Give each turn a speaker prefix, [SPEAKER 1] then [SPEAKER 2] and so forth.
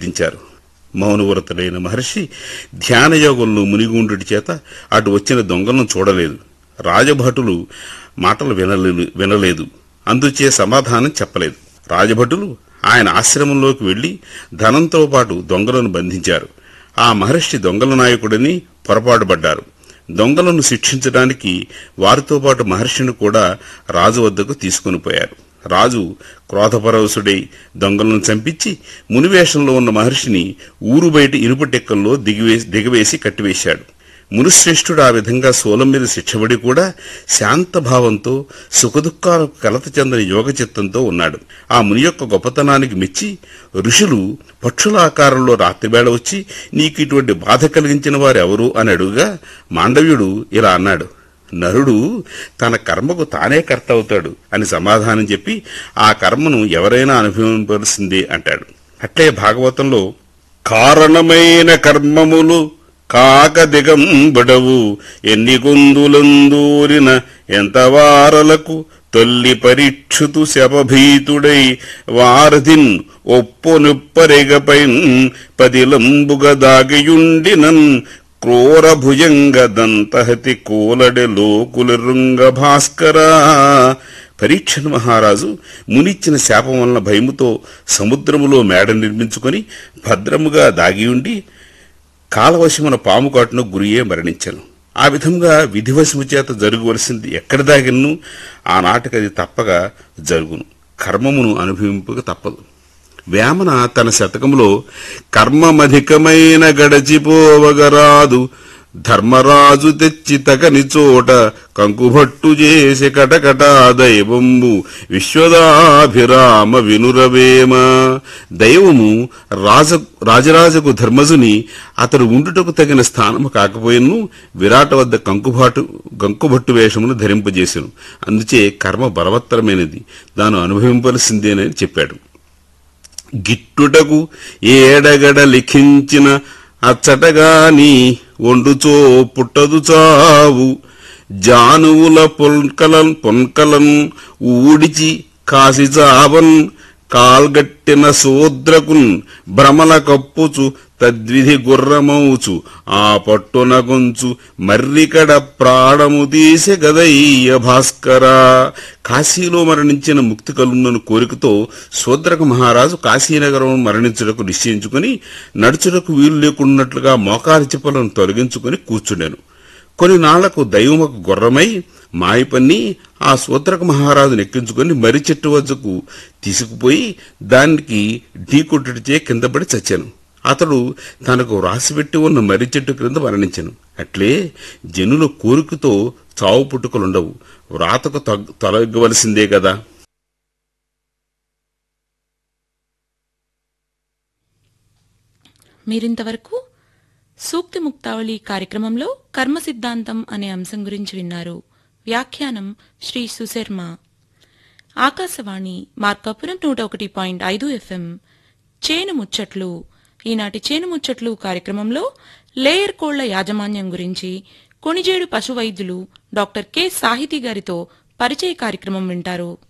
[SPEAKER 1] విధించారు మౌనవ్రతుడైన మహర్షి ధ్యానయోగంలో మునిగుండుటి చేత అటు వచ్చిన దొంగలను చూడలేదు రాజభటులు మాటలు వినలేదు వినలేదు అందుచే సమాధానం చెప్పలేదు రాజభటులు ఆయన ఆశ్రమంలోకి వెళ్లి ధనంతో పాటు దొంగలను బంధించారు ఆ మహర్షి దొంగల నాయకుడని పొరపాటుపడ్డారు దొంగలను శిక్షించడానికి వారితో పాటు మహర్షిని కూడా రాజు వద్దకు తీసుకుని పోయారు రాజు క్రోధపరవశుడై దొంగలను చంపించి మునివేషంలో ఉన్న మహర్షిని ఊరు బయట ఇనుప టెక్కల్లో దిగివేసి దిగవేసి కట్టివేశాడు మునిశ్రేష్ఠుడు ఆ విధంగా సోలం మీద శిక్షబడి కూడా శాంతభావంతో సుఖదుఖాలకు కలత చెందని యోగ చిత్తంతో ఉన్నాడు ఆ ముని యొక్క గొప్పతనానికి మెచ్చి ఋషులు పక్షుల ఆకారంలో రాత్రివేళ వచ్చి నీకు ఇటువంటి బాధ కలిగించిన వారు ఎవరు అని అడుగుగా మాండవ్యుడు ఇలా అన్నాడు నరుడు తన కర్మకు తానే కర్త అవుతాడు అని సమాధానం చెప్పి ఆ కర్మను ఎవరైనా అనుభవింపవలసిందే అంటాడు అట్లే భాగవతంలో కారణమైన కర్మములు కాక దిగంబడవు ఎన్ని గొందులందూరిన ఎంత వారలకు తొల్లి పరీక్షుతు శపభీతుడై వారధిన్ ఒప్పు నిప్పరెగపైన్ పదిలంబుగ దాగియుండినన్ క్రూర భుజంగ దంతహతి కూలడె లోకులరుంగ భాస్కరా పరీక్షను మహారాజు మునిచ్చిన శాపం వలన భయముతో సముద్రములో మేడ నిర్మించుకొని భద్రముగా దాగి ఉండి కాలవశమున పాము కాటును గురియే మరణించను ఆ విధంగా విధివశము చేత జరగవలసింది ఎక్కడ దాగిన్ను ఆనాటికి అది తప్పక జరుగును కర్మమును అనుభవింపక తప్పదు వేమన తన శతకములో కర్మమధికమైన గడచిపోవగరాదు ధర్మరాజు తెచ్చి తగని చోట కంకుభట్టు చేసి కటకటా దైవంబు విశ్వదాభిరామ వినురవేమ దైవము రాజ రాజరాజకు ధర్మజుని అతడు ఉండుటకు తగిన స్థానము కాకపోయినను విరాట వద్ద కంకుబాటు గంకుభట్టు వేషమును ధరింపజేసెను అందుచే కర్మ బలవత్తరమైనది దాను అనుభవింపవలసిందేనని చెప్పాడు గిట్టుటకు ఏడగడ లిఖించిన అచ్చటగాని వండుచో పుట్టదు చావు జానువుల పొన్కలన్ పొన్కలన్ ఊడిచి కాసి చావన్ కాల్గట్టిన సూద్రకున్ భ్రమల కప్పుచు తద్విధి గుర్రమౌచు ఆ పట్టునగుంచు మర్రికడ ప్రాణము తీసె గదయ్య భాస్కరా కాశీలో మరణించిన ముక్తి కలుగునను కోరికతో శూద్రక మహారాజు కాశీనగరం మరణించుటకు నిశ్చయించుకుని నడుచుటకు వీలు లేకున్నట్లుగా మోకాలి చిప్పలను తొలగించుకుని కూర్చుండెను కొన్ని నాళ్లకు దైవముకు గుర్రమై మాయపన్ని ఆ సూత్రక మహారాజు నెక్కించుకుని మర్రి చెట్టు వద్దకు తీసుకుపోయి దానికి ఢీకొట్టుడిచే కిందపడి చచ్చాను అతడు తనకు రాసిపెట్టి ఉన్న మర్రి చెట్టు క్రింద మరణించెను అట్లే జనుల కోరికతో చావు పుట్టుకలుండవు వ్రాతకు తగ్- తొలగవలసిందే కదా
[SPEAKER 2] మీరింతవరకు సూక్తి ముక్తావళి కార్యక్రమంలో కర్మ సిద్ధాంతం అనే అంశం గురించి విన్నారు వ్యాఖ్యానం శ్రీ సుశర్మ ఆకాశవాణి మార్కాపురం నూట ఒకటి పాయింట్ ఐదు ఎఫ్ఎం చేను ముచ్చట్లు ఈనాటి చేను ముచ్చట్లు కార్యక్రమంలో లేయర్ కోళ్ల యాజమాన్యం గురించి కొణిజేడు పశు వైద్యులు డాక్టర్ కె సాహితీ గారితో పరిచయ కార్యక్రమం వింటారు